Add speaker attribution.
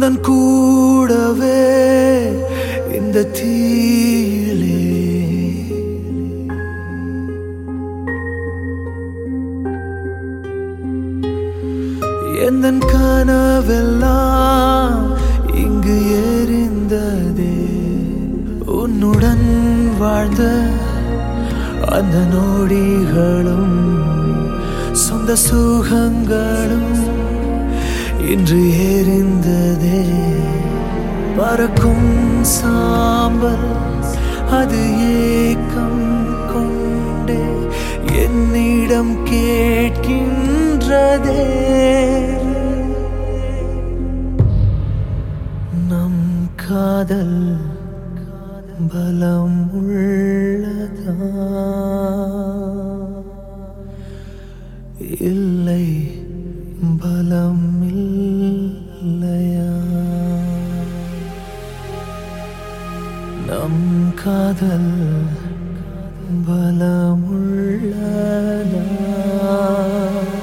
Speaker 1: உன்னுடன் கூடவே இந்த தீயிலே எந்தன் கனவெல்லாம் இங்கு எரிந்ததே உன்னுடன் வாழ்ந்த அந்த நொடிகளும் சொந்த சுகங்களும் இன்று எரிந்ததே பறக்கும் சாம்பல் அது ஏக்கம் கொண்டே என்னிடம் கேட்கின்றதே நம் காதல் பலம் உள்ளதா இல்லை பலம் இல்லையா நம் காதல் பலமுள்ளதா